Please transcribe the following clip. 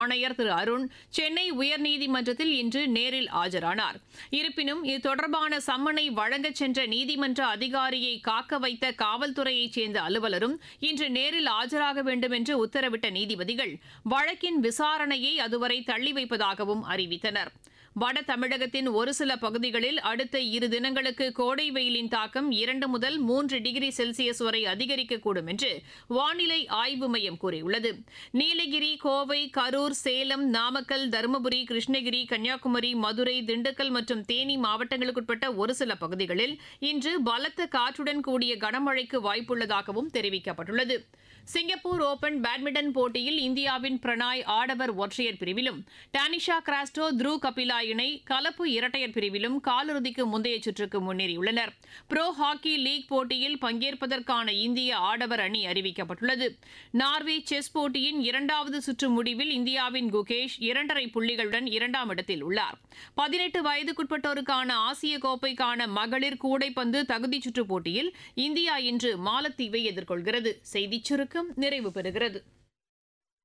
ஆணையர் திரு அருண் சென்னை உயர்நீதிமன்றத்தில் இன்று நேரில் ஆஜரானார் இருப்பினும் இது தொடர்பான சம்மனை வழங்கச் சென்ற நீதிமன்ற அதிகாரியை காக்க வைத்த காவல்துறையைச் சேர்ந்த அலுவலரும் இன்று நேரில் ஆஜராக வேண்டும் என்று உத்தரவிட்ட நீதிபதிகள் வழக்கின் விசாரணையை அதுவரை தள்ளி வைப்பதாகவும் அறிவித்தனர் வட தமிழகத்தின் ஒரு சில பகுதிகளில் அடுத்த இரு தினங்களுக்கு கோடை வெயிலின் தாக்கம் இரண்டு முதல் மூன்று டிகிரி செல்சியஸ் வரை அதிகரிக்கக்கூடும் என்று வானிலை ஆய்வு மையம் கூறியுள்ளது நீலகிரி கோவை கரூர் சேலம் நாமக்கல் தருமபுரி கிருஷ்ணகிரி கன்னியாகுமரி மதுரை திண்டுக்கல் மற்றும் தேனி மாவட்டங்களுக்குட்பட்ட ஒரு சில பகுதிகளில் இன்று பலத்த காற்றுடன் கூடிய கனமழைக்கு வாய்ப்புள்ளதாகவும் தெரிவிக்கப்பட்டுள்ளது சிங்கப்பூர் ஓபன் பேட்மிண்டன் போட்டியில் இந்தியாவின் பிரணாய் ஆடவர் ஒற்றையர் பிரிவிலும் டானிஷா கிராஸ்டோ த்ரூ கபிலா இணை கலப்பு இரட்டையர் பிரிவிலும் காலிறுதிக்கு முந்தைய சுற்றுக்கு முன்னேறியுள்ளனர் ப்ரோ ஹாக்கி லீக் போட்டியில் பங்கேற்பதற்கான இந்திய ஆடவர் அணி அறிவிக்கப்பட்டுள்ளது நார்வே செஸ் போட்டியின் இரண்டாவது சுற்று முடிவில் இந்தியாவின் குகேஷ் இரண்டரை புள்ளிகளுடன் இரண்டாம் இடத்தில் உள்ளார் பதினெட்டு வயதுக்குட்பட்டோருக்கான ஆசிய கோப்பைக்கான மகளிர் கூடைப்பந்து தகுதிச் சுற்றுப் போட்டியில் இந்தியா இன்று மாலத்தீவை எதிர்கொள்கிறது செய்திச் சுருக்கம் நிறைவு பெறுகிறது